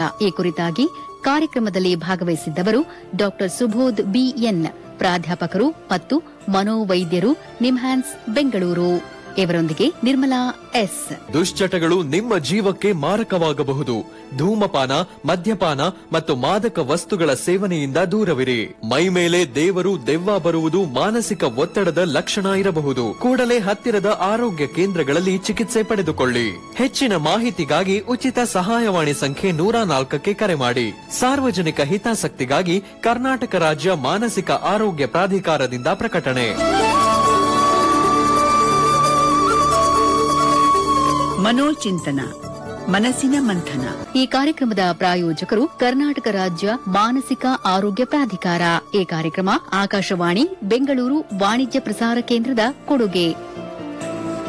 ಈ ಕುರಿತಾಗಿ ಕಾರ್ಯಕ್ರಮದಲ್ಲಿ ಭಾಗವಹಿಸಿದ್ದವರು ಡಾ ಸುಬೋಧ್ ಬಿಎನ್ ಪ್ರಾಧ್ಯಾಪಕರು ಮತ್ತು ಮನೋವೈದ್ಯರು ನಿಮ್ಹ್ಯಾನ್ಸ್ ಬೆಂಗಳೂರು ಇವರೊಂದಿಗೆ ನಿರ್ಮಲಾ ಎಸ್ ದುಶ್ಚಟಗಳು ನಿಮ್ಮ ಜೀವಕ್ಕೆ ಮಾರಕವಾಗಬಹುದು ಧೂಮಪಾನ ಮದ್ಯಪಾನ ಮತ್ತು ಮಾದಕ ವಸ್ತುಗಳ ಸೇವನೆಯಿಂದ ದೂರವಿರಿ ಮೈ ಮೇಲೆ ದೇವರು ದೆವ್ವ ಬರುವುದು ಮಾನಸಿಕ ಒತ್ತಡದ ಲಕ್ಷಣ ಇರಬಹುದು ಕೂಡಲೇ ಹತ್ತಿರದ ಆರೋಗ್ಯ ಕೇಂದ್ರಗಳಲ್ಲಿ ಚಿಕಿತ್ಸೆ ಪಡೆದುಕೊಳ್ಳಿ ಹೆಚ್ಚಿನ ಮಾಹಿತಿಗಾಗಿ ಉಚಿತ ಸಹಾಯವಾಣಿ ಸಂಖ್ಯೆ ನೂರ ನಾಲ್ಕಕ್ಕೆ ಕರೆ ಮಾಡಿ ಸಾರ್ವಜನಿಕ ಹಿತಾಸಕ್ತಿಗಾಗಿ ಕರ್ನಾಟಕ ರಾಜ್ಯ ಮಾನಸಿಕ ಆರೋಗ್ಯ ಪ್ರಾಧಿಕಾರದಿಂದ ಪ್ರಕಟಣೆ ಮನೋಚಿಂತನ ಮನಸ್ಸಿನ ಮಂಥನ ಈ ಕಾರ್ಯಕ್ರಮದ ಪ್ರಾಯೋಜಕರು ಕರ್ನಾಟಕ ರಾಜ್ಯ ಮಾನಸಿಕ ಆರೋಗ್ಯ ಪ್ರಾಧಿಕಾರ ಈ ಕಾರ್ಯಕ್ರಮ ಆಕಾಶವಾಣಿ ಬೆಂಗಳೂರು ವಾಣಿಜ್ಯ ಪ್ರಸಾರ ಕೇಂದ್ರದ ಕೊಡುಗೆ